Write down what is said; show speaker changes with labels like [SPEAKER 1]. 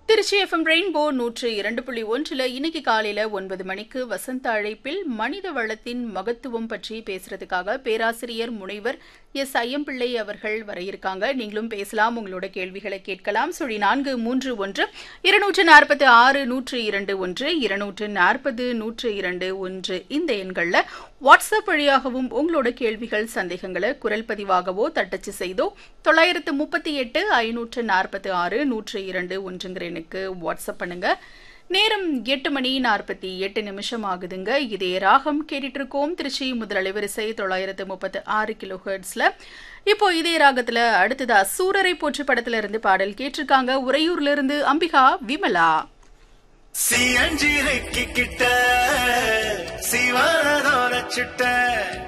[SPEAKER 1] Trichy FM rainbow நூற்று இரண்டு புள்ளி ஒன்றில் இன்னைக்கு காலையில ஒன்பது மணிக்கு வசந்த அழைப்பில் மனித வளத்தின் மகத்துவம் பற்றி பேசுறதுக்காக பேராசிரியர் முனைவர் எஸ் ஐயம்பிள்ளை அவர்கள் வர இருக்காங்க நீங்களும் பேசலாம் உங்களோட கேள்விகளை கேட்கலாம் சுழி நான்கு மூன்று ஒன்று இருநூற்று நாற்பத்தி ஆறு நூற்று இரண்டு ஒன்று இருநூற்று நாற்பது நூற்று இரண்டு ஒன்று இந்த எண்களில் வாட்ஸ்அப் வழியாகவும் உங்களோட கேள்விகள் சந்தேகங்களை குரல் பதிவாகவோ தட்டச்சு செய்தோ தொள்ளாயிரத்து முப்பத்தி எட்டு ஐநூற்று நாற்பத்தி ஆறு நூற்று இரண்டு ஒன்றுங்கிற எண்ணுக்கு வாட்ஸ்அப் பண்ணுங்க நேரம் எட்டு மணி நாற்பத்தி எட்டு நிமிஷம் ஆகுதுங்க இதே ராகம் கேட்டுட்டு இருக்கோம் திருச்சி முதல் அலைவரிசை தொள்ளாயிரத்து முப்பத்து ஆறு கிலோ ஹெர்ட்ஸ்ல இப்போ இதே ராகத்துல அடுத்ததா சூரரை போற்று படத்துல இருந்து பாடல் கேட்டிருக்காங்க உறையூர்ல இருந்து அம்பிகா விமலா
[SPEAKER 2] சியஞ்சிரைக்கு கிட்ட சிவானதோர சிட்ட